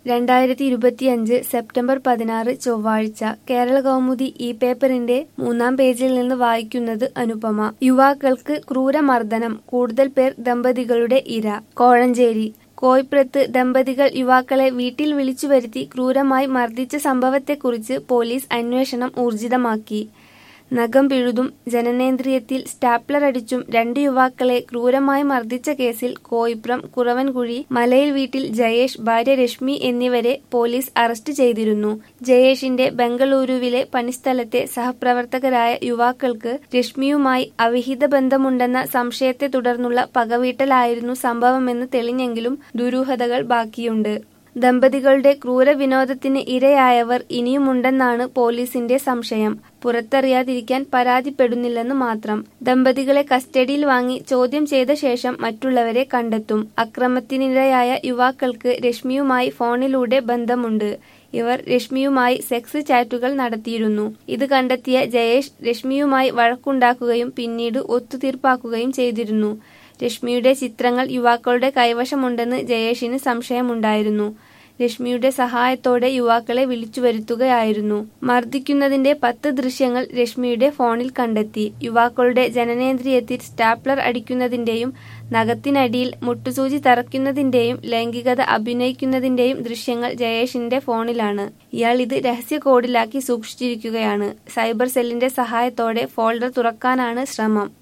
രണ്ടായിരത്തി ഇരുപത്തിയഞ്ച് സെപ്റ്റംബർ പതിനാറ് ചൊവ്വാഴ്ച കേരള കൗമുദി ഈ പേപ്പറിന്റെ മൂന്നാം പേജിൽ നിന്ന് വായിക്കുന്നത് അനുപമ യുവാക്കൾക്ക് ക്രൂരമർദ്ദനം കൂടുതൽ പേർ ദമ്പതികളുടെ ഇര കോഴഞ്ചേരി കോയിപ്രത്ത് ദമ്പതികൾ യുവാക്കളെ വീട്ടിൽ വിളിച്ചു വരുത്തി ക്രൂരമായി മർദ്ദിച്ച സംഭവത്തെക്കുറിച്ച് പോലീസ് അന്വേഷണം ഊർജിതമാക്കി നഖം പിഴുതും ജനനേന്ദ്രിയത്തിൽ സ്റ്റാപ്ലർ അടിച്ചും രണ്ട് യുവാക്കളെ ക്രൂരമായി മർദ്ദിച്ച കേസിൽ കോയിപ്രം കുറവൻകുഴി മലയിൽ വീട്ടിൽ ജയേഷ് ഭാര്യ രശ്മി എന്നിവരെ പോലീസ് അറസ്റ്റ് ചെയ്തിരുന്നു ജയേഷിന്റെ ബംഗളൂരുവിലെ പണിസ്ഥലത്തെ സഹപ്രവർത്തകരായ യുവാക്കൾക്ക് രശ്മിയുമായി അവിഹിത ബന്ധമുണ്ടെന്ന സംശയത്തെ തുടർന്നുള്ള പകവീട്ടലായിരുന്നു സംഭവമെന്ന് തെളിഞ്ഞെങ്കിലും ദുരൂഹതകൾ ബാക്കിയുണ്ട് ദമ്പതികളുടെ ക്രൂരവിനോദത്തിന് ഇരയായവർ ഇനിയുമുണ്ടെന്നാണ് പോലീസിന്റെ സംശയം പുറത്തറിയാതിരിക്കാൻ പരാതിപ്പെടുന്നില്ലെന്ന് മാത്രം ദമ്പതികളെ കസ്റ്റഡിയിൽ വാങ്ങി ചോദ്യം ചെയ്ത ശേഷം മറ്റുള്ളവരെ കണ്ടെത്തും അക്രമത്തിനിരയായ യുവാക്കൾക്ക് രശ്മിയുമായി ഫോണിലൂടെ ബന്ധമുണ്ട് ഇവർ രശ്മിയുമായി സെക്സ് ചാറ്റുകൾ നടത്തിയിരുന്നു ഇത് കണ്ടെത്തിയ ജയേഷ് രശ്മിയുമായി വഴക്കുണ്ടാക്കുകയും പിന്നീട് ഒത്തുതീർപ്പാക്കുകയും ചെയ്തിരുന്നു രശ്മിയുടെ ചിത്രങ്ങൾ യുവാക്കളുടെ കൈവശമുണ്ടെന്ന് ജയേഷിന് സംശയമുണ്ടായിരുന്നു രശ്മിയുടെ സഹായത്തോടെ യുവാക്കളെ വിളിച്ചു വരുത്തുകയായിരുന്നു മർദ്ദിക്കുന്നതിന്റെ പത്ത് ദൃശ്യങ്ങൾ രശ്മിയുടെ ഫോണിൽ കണ്ടെത്തി യുവാക്കളുടെ ജനനേന്ദ്രിയത്തിൽ സ്റ്റാപ്ലർ അടിക്കുന്നതിന്റെയും നഖത്തിനടിയിൽ മുട്ടുസൂചി തറയ്ക്കുന്നതിന്റെയും ലൈംഗികത അഭിനയിക്കുന്നതിന്റെയും ദൃശ്യങ്ങൾ ജയേഷിന്റെ ഫോണിലാണ് ഇയാൾ ഇത് രഹസ്യ കോഡിലാക്കി സൂക്ഷിച്ചിരിക്കുകയാണ് സൈബർ സെല്ലിന്റെ സഹായത്തോടെ ഫോൾഡർ തുറക്കാനാണ് ശ്രമം